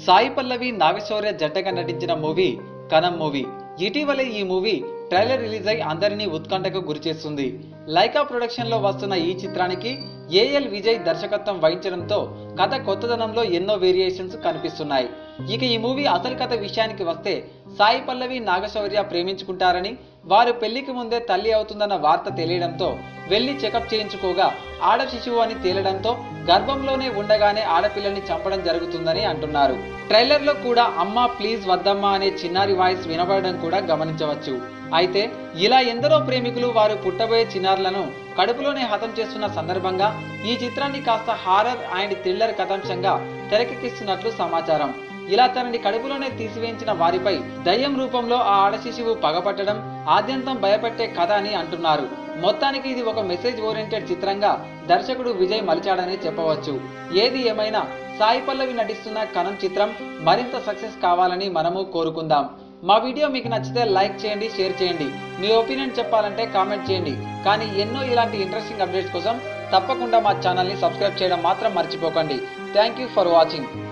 సాయి పల్లవి నాగశౌర్య జంటగా నటించిన movie కనం movie ఇటీవలే ఈ మూవీ ట్రైలర్ రిలీజ్ అయి అందరినీ ఉత్కంఠకు గురిచేస్తుంది లైకా ప్రొడక్షన్ లో వస్తున్న ఈ చిత్రానికి ఏఎల్ విజయ్ దర్శకత్వం వహించడంతో కథ కొత్తదనంలో ఎన్నో వేరియేషన్స్ కనిపిస్తున్నాయి ఇక ఈ మూవీ అసలు కథ విషయానికి వస్తే సాయి పల్లవి నాగశౌర్య ప్రేమించుకుంటారని వారు పెళ్లికి ముందే తల్లి అవుతుందన్న వార్త తెలియడంతో వెళ్లి చెకప్ చేయించుకోగా ఆడ శిశువు అని తేలడంతో గర్భంలోనే ఉండగానే ఆడపిల్లని చంపడం జరుగుతుందని అంటున్నారు ట్రైలర్ లో కూడా అమ్మా ప్లీజ్ వద్దమ్మా అనే చిన్నారి వాయిస్ వినబడడం కూడా గమనించవచ్చు అయితే ఇలా ఎందరో ప్రేమికులు వారు పుట్టబోయే చిన్నారులను కడుపులోనే హతం చేస్తున్న సందర్భంగా ఈ చిత్రాన్ని కాస్త హారర్ అండ్ థ్రిల్లర్ కథాంశంగా తెరకెక్కిస్తున్నట్లు సమాచారం ఇలా తనని కడుపులోనే తీసివేయించిన వారిపై దయ్యం రూపంలో ఆ ఆడ శిశువు పగపట్టడం ఆద్యంతం భయపెట్టే కథ అని అంటున్నారు మొత్తానికి ఇది ఒక మెసేజ్ ఓరియంటెడ్ చిత్రంగా దర్శకుడు విజయ్ మలిచాడని చెప్పవచ్చు ఏది ఏమైనా సాయి పల్లవి నటిస్తున్న కనం చిత్రం మరింత సక్సెస్ కావాలని మనము కోరుకుందాం మా వీడియో మీకు నచ్చితే లైక్ చేయండి షేర్ చేయండి మీ ఒపీనియన్ చెప్పాలంటే కామెంట్ చేయండి కానీ ఎన్నో ఇలాంటి ఇంట్రెస్టింగ్ అప్డేట్స్ కోసం తప్పకుండా మా ఛానల్ని సబ్స్క్రైబ్ చేయడం మాత్రం మర్చిపోకండి థ్యాంక్ యూ ఫర్ వాచింగ్